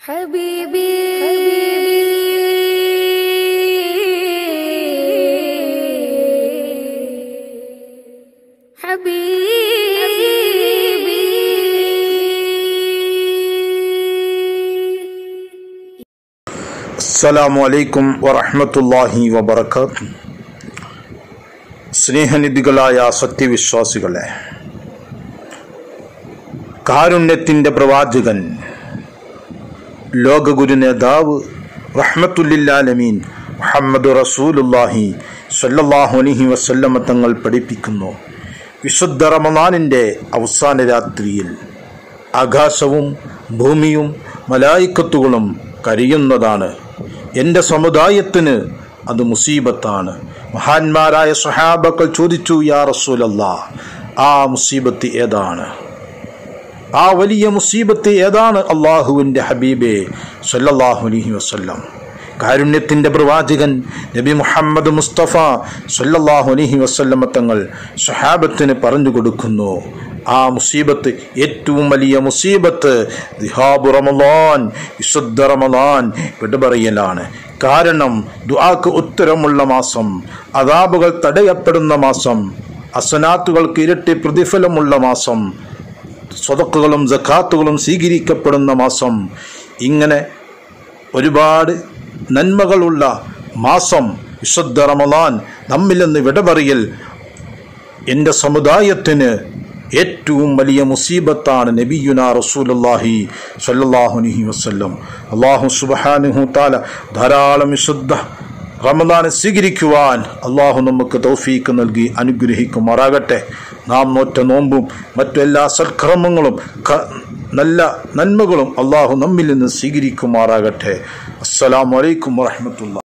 حبيبي حبيبي അസ്സലാമു അലൈക്കും വറഹ്മത്തുള്ളാഹി വബറകാത്ത് സ്നേഹനിധികളായ സത്യവിശ്വാസികളെ കാരുണ്യത്തിൻ്റെ പ്രവാചകൻ ലോകഗുരു നേതാവ് റഹ്മത്തുല്ലാലമീൻ മുഹമ്മദ് റസൂലുല്ലാഹി സല്ലല്ലാഹു അലൈഹി വസല്ലമ തങ്ങൾ പഠിപ്പിക്കുന്നു വിശുദ്ധ റമദാനിൻ്റെ അവസാന രാത്രിയിൽ ആകാശവും ഭൂമിയും മലായിക്കത്തുകളും കരിയുന്നതാണ് എൻ്റെ സമുദായത്തിന് അത് മുസീബത്താണ് മഹാന്മാരായ സഹാബക്കൾ ചോദിച്ചു യാ റസൂലല്ലാ ആ മുസീബത്ത് ഏതാണ് ആ വലിയ മുസീബത്ത് ഏതാണ് അള്ളാഹുവിൻ്റെ ഹബീബെ സല്ലല്ലാഹു അലൈഹി വസല്ലം കാരുണ്യത്തിൻ്റെ പ്രവാചകൻ നബി മുഹമ്മദ് മുസ്തഫ സല്ലല്ലാഹു അലൈഹി വസല്ലമ തങ്ങൾ സഹാബത്തിന് പറഞ്ഞു കൊടുക്കുന്നു ആ മുസീബത്ത് ഏറ്റവും വലിയ മുസീബത്ത് ദിഹാബു റമദാൻ വിശുദ്ധ റമദാൻ വിടുപറയലാണ് കാരണം ദുആക്ക് ഉത്തരമുള്ള മാസം അതാബുകൾ തടയപ്പെടുന്ന മാസം അസനാത്തുകൾക്ക് ഇരട്ടി പ്രതിഫലമുള്ള മാസം സ്വതക്കുകളും ജക്കാത്തുകളും സ്വീകരിക്കപ്പെടുന്ന മാസം ഇങ്ങനെ ഒരുപാട് നന്മകളുള്ള മാസം വിശുദ്ധ റമദാൻ നമ്മിൽ നിന്ന് വിട പറയൽ എൻ്റെ സമുദായത്തിന് ഏറ്റവും വലിയ മുസീബത്താണ് നബിയുന റസൂലുല്ലാഹി സല്ലല്ലാഹു അലൈഹി വസല്ലം അള്ളാഹു സുബ്ഹാനഹു തആല ധാരാളം വിശുദ്ധ റമദാനെ സ്വീകരിക്കുവാൻ അള്ളാഹു നമുക്ക് തൗഫീക്ക് നൽകി അനുഗ്രഹിക്കുമാറാകട്ടെ നാം നോറ്റ നോമ്പും മറ്റെല്ലാ സൽക്രമങ്ങളും ക- നല്ല നന്മകളും അള്ളാഹു നമ്മിൽ നിന്ന് സ്വീകരിക്കുമാറാകട്ടെ അസ്സലാമു അലൈക്കും വറഹ്മത്തുള്ളാഹി